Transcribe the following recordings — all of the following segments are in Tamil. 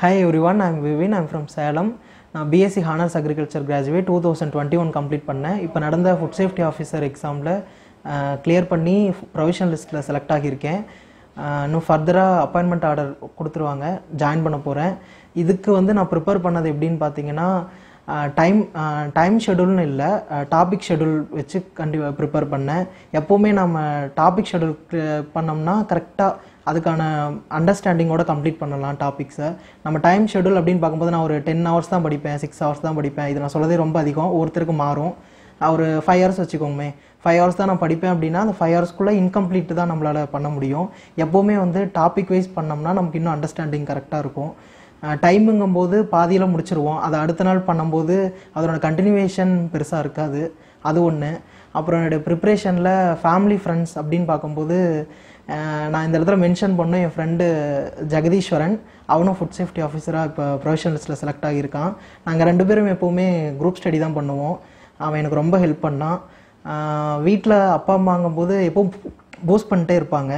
Hi everyone, I'm Vivin, I'm from Salem. நான் BSc honours agriculture graduate two thousand twenty one complete பண்ணேன் இப்போ நடந்த ஃபுட் சேஃப்டி ஆஃபீஸர் எக்ஸாமில் கிளியர் பண்ணி ப்ரொவிஷன் லிஸ்ட்டில் செலக்ட் ஆகியிருக்கேன் அஹ், இன்னும் ஃபர்தராக அப்பாயின்மெண்ட் ஆர்டர் கொடுத்துருவாங்க ஜாயின் பண்ண போகிறேன் இதுக்கு வந்து நான் ப்ரிப்பேர் பண்ணது எப்படின்னு பார்த்தீங்கன்னா டைம் டைம் ஷெடியூல்னு இல்லை டாபிக் ஷெடியூல் வச்சு கண்டிப்பாக ப்ரிப்பேர் பண்ணேன் எப்போவுமே நம்ம டாபிக் ஷெடியூல் பண்ணோம்னா கரெக்டாக அதுக்கான அண்டர்ஸ்டாண்டிங்கோட கம்ப்ளீட் பண்ணலாம் டாபிக்ஸை நம்ம டைம் ஷெடியூல் அப்படின்னு பார்க்கும்போது நான் ஒரு டென் ஹவர்ஸ் தான் படிப்பேன் சிக்ஸ் ஹவர்ஸ் தான் படிப்பேன் இது நான் சொல்லதே ரொம்ப அதிகம் ஒருத்தருக்கு மாறும் ஒரு ஃபைவ் ஹவர்ஸ் வச்சுக்கோங்க ஃபைவ் ஹவர்ஸ் தான் நான் படிப்பேன் அப்படின்னா அந்த ஃபைவ் ஹவர்ஸ்க்குள்ளே இன்கம்ப்ளீட் தான் நம்மளால் பண்ண முடியும் எப்போவுமே வந்து டாபிக் வைஸ் பண்ணோம்னா நமக்கு இன்னும் அண்டர்ஸ்டாண்டிங் கரெக்டாக இருக்கும் டைமுங்கும் போது பாதியில் முடிச்சிருவோம் அதை அடுத்த நாள் பண்ணும்போது அதனோட கண்டினியூவேஷன் பெருசாக இருக்காது அது ஒன்று அப்புறம் என்னுடைய ப்ரிப்ரேஷனில் ஃபேமிலி ஃப்ரெண்ட்ஸ் அப்படின்னு பார்க்கும்போது அஹ், நான் இந்த இடத்துல மென்ஷன் பண்ண என் ஃப்ரெண்டு ஜெகதீஸ்வரன் அவனும் ஃபுட் சேஃப்டி ஆஃபீஸராக இப்போ ப்ரொஃபஷனல் லிஸ்ட்டில் செலக்ட் ஆகியிருக்கான் நாங்கள் ரெண்டு பேரும் எப்போவுமே குரூப் ஸ்டடி தான் பண்ணுவோம் அவன் எனக்கு ரொம்ப ஹெல்ப் பண்ணான் வீட்டில் அப்பா அம்மாங்கும்போது எப்பவும் பூஸ்ட் பண்ணிட்டே இருப்பாங்க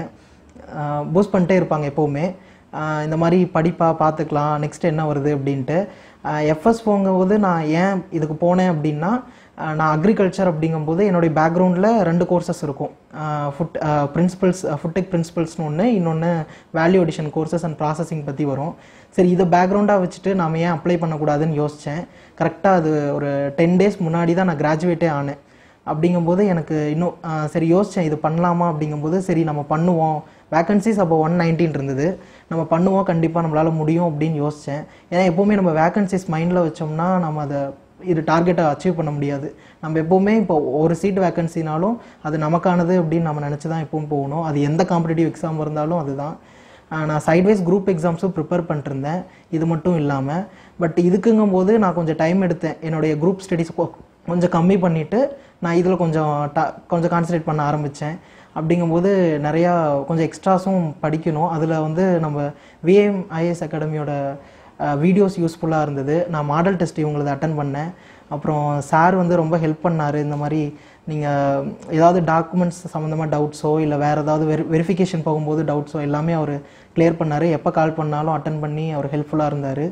பூஸ்ட் பண்ணிட்டே இருப்பாங்க எப்போவுமே ஆஹ் இந்த மாதிரி படிப்பா பார்த்துக்கலாம் நெக்ஸ்ட் என்ன வருது அப்படின்ட்டு எஃப்எஸ் போகும்போது நான் ஏன் இதுக்கு போனேன் அப்படின்னா ஆஹ் நான் அக்ரிகல்ச்சர் அப்படிங்கும்போது என்னுடைய பேக்ரவுண்டில் ரெண்டு கோர்சஸ் இருக்கும் ஃபுட் பிரின்சிபல்ஸ் ஃபுட்டெக் பிரின்சிபல்ஸ்னு ஒன்று இன்னொன்று value addition courses and processing பற்றி வரும் சரி இதை பேக்ரவுண்டாக வச்சுட்டு நாம ஏன் அப்ளை பண்ணக்கூடாதுன்னு யோசித்தேன் கரெக்டாக அது ஒரு டென் டேஸ் முன்னாடி தான் நான் கிராஜுவேட்டே ஆனேன் அப்படிங்கும்போது எனக்கு இன்னும் ஆஹ் சரி யோசித்தேன் இது பண்ணலாமா அப்படிங்கும்போது சரி நம்ம பண்ணுவோம் வேகன்சிஸ் அப்போ ஒன் நைன்டீன் இருந்தது நம்ம பண்ணுவோம் கண்டிப்பாக நம்மளால் முடியும் அப்படின்னு யோசித்தேன் ஏன்னா எப்போவுமே நம்ம வேகன்சிஸ் மைண்டில் வச்சோம்னா நம்ம அதை இது டார்கெட்டை அச்சீவ் பண்ண முடியாது நம்ம எப்போவுமே இப்போ ஒரு சீட் வேகன்சினாலும் அது நமக்கானது அப்படின்னு நம்ம நினச்சி தான் எப்பவும் போகணும் அது எந்த காம்படிட்டிவ் எக்ஸாம் இருந்தாலும் அதுதான் ஆஹ் நான் சைட்வைஸ் குரூப் எக்ஸாம்ஸும் ப்ரிப்பேர் பண்ணிருந்தேன் இது மட்டும் இல்லாமல் பட் இதுக்குங்கும் போது நான் கொஞ்சம் டைம் எடுத்தேன் என்னுடைய குரூப் ஸ்டடீஸ் கொஞ்சம் கம்மி பண்ணிவிட்டு நான் இதில் கொஞ்சம் ட கொஞ்சம் கான்சன்ட்ரேட் பண்ண ஆரம்பித்தேன் அப்படிங்கும்போது நிறையா கொஞ்சம் எக்ஸ்ட்ராஸும் படிக்கணும் அதில் வந்து நம்ம விஏஎம் ஐஏஎஸ் அகாடமியோட வீடியோஸ் யூஸ்ஃபுல்லாக இருந்தது நான் மாடல் டெஸ்ட் இவங்களது அட்டன் பண்ணேன் அப்புறம் சார் வந்து ரொம்ப ஹெல்ப் பண்ணார் இந்த மாதிரி நீங்கள் ஏதாவது டாக்குமெண்ட்ஸ் சம்மந்தமாக டவுட்ஸோ இல்லை வேறு ஏதாவது வெரி வெரிஃபிகேஷன் போகும்போது டவுட்ஸோ எல்லாமே அவர் கிளியர் பண்ணார் எப்போ கால் பண்ணாலும் அட்டன் பண்ணி அவர் ஹெல்ப்ஃபுல்லாக இருந்தார்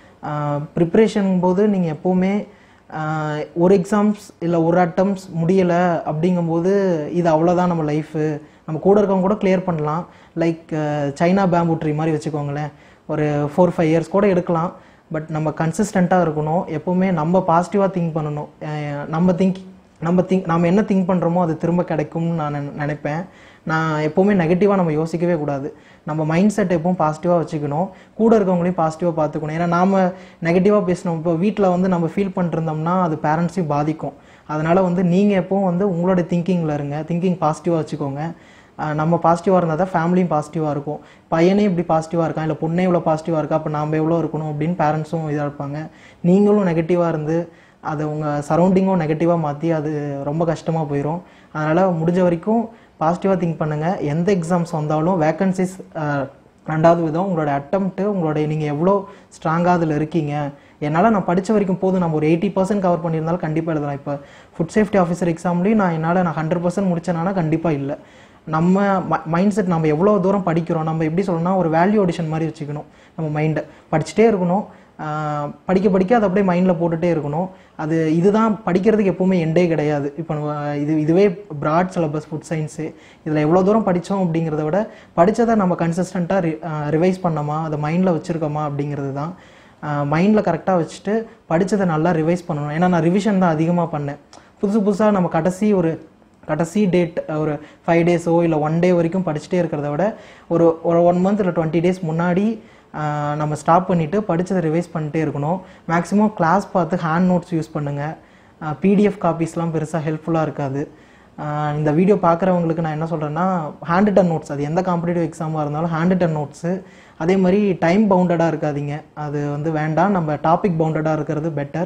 ப்ரிப்ரேஷன் போது நீங்கள் எப்போவுமே ஆஹ், ஒரு எக்ஸாம்ஸ் இல்லை ஒரு அட்டம்ஸ் முடியலை அப்படிங்கும்போது இது அவ்வளோதான் நம்ம லைஃபு நம்ம கூட இருக்கவங்க கூட கிளியர் பண்ணலாம் லைக் சைனா பேம்பு ட்ரீ மாதிரி வச்சுக்கோங்களேன் ஒரு ஃபோர் ஃபைவ் இயர்ஸ் கூட எடுக்கலாம் பட் நம்ம கன்சிஸ்டண்ட்டாக இருக்கணும் எப்போவுமே நம்ம பாசிட்டிவாக திங்க் பண்ணணும் அஹ் நம்ம திங்க் நம்ம திங்க் நம்ம என்ன திங்க் பண்ணுறோமோ அது திரும்ப கிடைக்கும்னு நான் நினை- நினைப்பேன் நான் எப்போவுமே நெகட்டிவாக நம்ம யோசிக்கவே கூடாது நம்ம மைண்ட் செட் எப்பவும் பாசிட்டிவாக வச்சுக்கணும் கூட இருக்கவங்களையும் பாசிட்டிவாக பார்த்துக்கணும் ஏன்னா நாம நெகட்டிவாக பேசணும் இப்போ வீட்டில் வந்து நம்ம ஃபீல் பண்ணிருந்தோம்னா அது பேரண்ட்ஸையும் பாதிக்கும் அதனால் வந்து நீங்கள் எப்பவும் வந்து உங்களோட திங்கிங்கில் இருங்க திங்கிங் பாசிட்டிவாக வச்சுக்கோங்க ஆஹ் நம்ம பாசிட்டிவாக இருந்தால் தான் ஃபேமிலியும் பாசிட்டிவாக இருக்கும் பையனே இப்படி பாசிட்டிவாக இருக்கான் இல்லை பொண்ணே இவ்வளோ பாசிட்டிவாக இருக்கா அப்போ நாம் எவ்வளோ இருக்கணும் அப்படின்னு பேரண்ட்ஸும் இதாக இருப்பாங்க நீங்களும் நெகட்டிவாக இருந்து அதை உங்கள் சரௌண்டிங்கும் நெகட்டிவாக மாற்றி அது ரொம்ப கஷ்டமாக போயிடும் அதனால் முடிஞ்ச வரைக்கும் பாசிட்டிவாக திங்க் பண்ணுங்கள் எந்த எக்ஸாம்ஸ் வந்தாலும் வேக்கன்சிஸ் ரெண்டாவது விதம் உங்களோட அட்டம்ப்ட்டு உங்களுடைய நீங்கள் எவ்வளோ ஸ்ட்ராங்காக அதில் இருக்கீங்க என்னால் நான் படித்த வரைக்கும் போதும் நம்ம ஒரு எயிட்டி பர்சன்ட் கவர் பண்ணியிருந்தாலும் கண்டிப்பாக எழுதலாம் இப்போ ஃபுட் சேஃப்டி ஆஃபீஸர் எக்ஸாம்லேயும் நான் என்னால் நான் ஹண்ட்ரட் பர்சன்ட் முடிச்சேனானா கண்டிப்பாக இல்லை நம்ம மைண்ட் செட் நம்ம எவ்வளோ தூரம் படிக்கிறோம் நம்ம எப்படி சொல்லணும்னா ஒரு வேல்யூ ஆடிஷன் மாதிரி வச்சுக்கணும் நம்ம மைண்டை படிச்சுட்டே இருக்கணும் ஆஹ் படிக்க படிக்க அதை அப்படியே மைண்டில் போட்டுகிட்டே இருக்கணும் அது இதுதான் படிக்கிறதுக்கு எப்பவுமே எண்டே கிடையாது இப்போ நம்ம இது இதுவே ப்ராட் சிலபஸ் ஃபுட் சயின்ஸு இதில் எவ்வளோ தூரம் படித்தோம் அப்படிங்கிறத விட படித்ததை நம்ம கன்சிஸ்டண்ட்டாக ரிவைஸ் பண்ணோமா அதை மைண்டில் வச்சுருக்கோமா அப்படிங்கிறது தான் மைண்டில் கரெக்டாக வச்சுட்டு படித்ததை நல்லா ரிவைஸ் பண்ணணும் ஏன்னா நான் ரிவிஷன் தான் அதிகமாக பண்ணேன் புதுசு புதுசாக நம்ம கடைசி ஒரு கடைசி டேட் ஒரு ஃபைவ் டேஸோ இல்லை ஒன் டே வரைக்கும் படிச்சுட்டே இருக்கிறத விட ஒரு ஒரு ஒன் மந்த் இல்லை டுவெண்ட்டி டேஸ் முன்னாடி ஆஹ், நம்ம ஸ்டாப் பண்ணிவிட்டு படித்ததை ரிவைஸ் பண்ணிட்டே இருக்கணும் மேக்ஸிமம் கிளாஸ் பார்த்து ஹேண்ட் நோட்ஸ் யூஸ் பண்ணுங்கள் பிடிஎஃப் காப்பீஸ்லாம் பெருசாக ஹெல்ப்ஃபுல்லாக இருக்காது ஆஹ், இந்த வீடியோ பார்க்குறவங்களுக்கு நான் என்ன சொல்கிறேன்னா ஹேண்ட் ரிட்டன் நோட்ஸ் அது எந்த காம்படிட்டிவ் எக்ஸாமாக இருந்தாலும் ஹேண்ட் ரிட்டன் நோட்ஸு அதே மாதிரி டைம் பவுண்டடாக இருக்காதீங்க அது வந்து வேண்டாம் நம்ம டாபிக் பவுண்டடாக இருக்கிறது பெட்டர்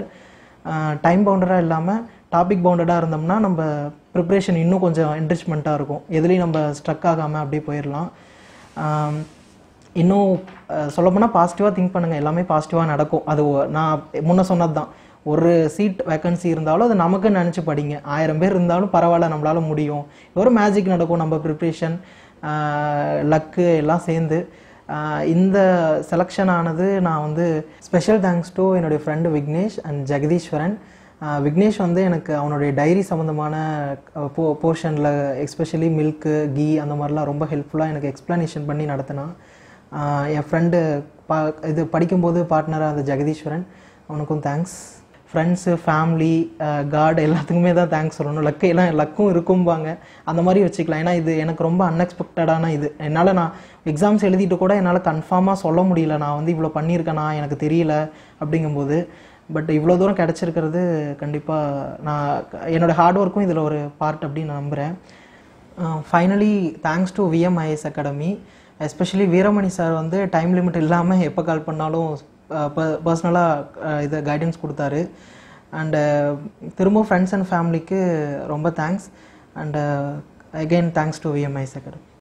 டைம் பவுண்டடாக இல்லாமல் டாபிக் பவுண்டடாக இருந்தோம்னா நம்ம ப்ரிப்ரேஷன் இன்னும் கொஞ்சம் என்ரிச்மெண்ட்டாக இருக்கும் எதுலேயும் நம்ம ஸ்ட்ரக் ஆகாமல் அப்படியே போயிடலாம் ஆம், இன்னும் சொல்லப்போனால் பாசிட்டிவாக திங்க் பண்ணுங்கள் எல்லாமே பாசிட்டிவாக நடக்கும் அது ஒ- நான் முன்ன சொன்னது தான் ஒரு சீட் வேக்கன்சி இருந்தாலும் அது நமக்கு நினச்சி படிங்க ஆயிரம் பேர் இருந்தாலும் பரவாயில்ல நம்மளால முடியும் ஒரு மேஜிக் நடக்கும் நம்ம ப்ரிப்ரேஷன் லக்கு எல்லாம் சேர்ந்து ஆஹ் இந்த செலெக்ஷன் ஆனது நான் வந்து ஸ்பெஷல் தேங்க்ஸ் டு என்னுடைய ஃப்ரெண்டு விக்னேஷ் அண்ட் ஜெகதீஸ்வரன் ஆஹ் விக்னேஷ் வந்து எனக்கு அவனுடைய டைரி சம்மந்தமான போ போர்ஷனில் எஸ்பெஷலி மில்க்கு கீ அந்த மாதிரிலாம் ரொம்ப ஹெல்ப்ஃபுல்லாக எனக்கு எக்ஸ்ப்ளனேஷன் பண்ணி நடத்தினான் ஆஹ் என் ஃப்ரெண்டு பா இது படிக்கும்போது பார்ட்னராக அந்த ஜெகதீஸ்வரன் அவனுக்கும் தேங்க்ஸ் ஃப்ரெண்ட்ஸு ஃபேமிலி காட் எல்லாத்துக்குமே தான் தேங்க்ஸ் சொல்லணும் லக்கு எல்லாம் லக்கும் இருக்கும்பாங்க அந்த மாதிரி வச்சுக்கலாம் ஏன்னா இது எனக்கு ரொம்ப அன்எக்ஸ்பெக்டடான இது என்னால் நான் எக்ஸாம்ஸ் எழுதிட்டு கூட என்னால் கன்ஃபார்மாக சொல்ல முடியல நான் வந்து இவ்வளோ பண்ணியிருக்கேனா எனக்கு தெரியல அப்படிங்கும்போது பட் இவ்வளோ தூரம் கிடச்சிருக்கிறது கண்டிப்பாக நான் என்னோட ஹார்ட் ஒர்க்கும் இதில் ஒரு பார்ட் அப்படின்னு நான் நம்புகிறேன் finally thanks to VMIS academy especially Veeramani sir வந்து டைம் லிமிட் இல்லாமல் எப்போ கால் பண்ணாலும் பர்சனலாக இதை கைடன்ஸ் கொடுத்தாரு அண்டு திரும்ப ஃப்ரெண்ட்ஸ் அண்ட் ஃபேமிலிக்கு ரொம்ப thanks and again thanks to VMIS academy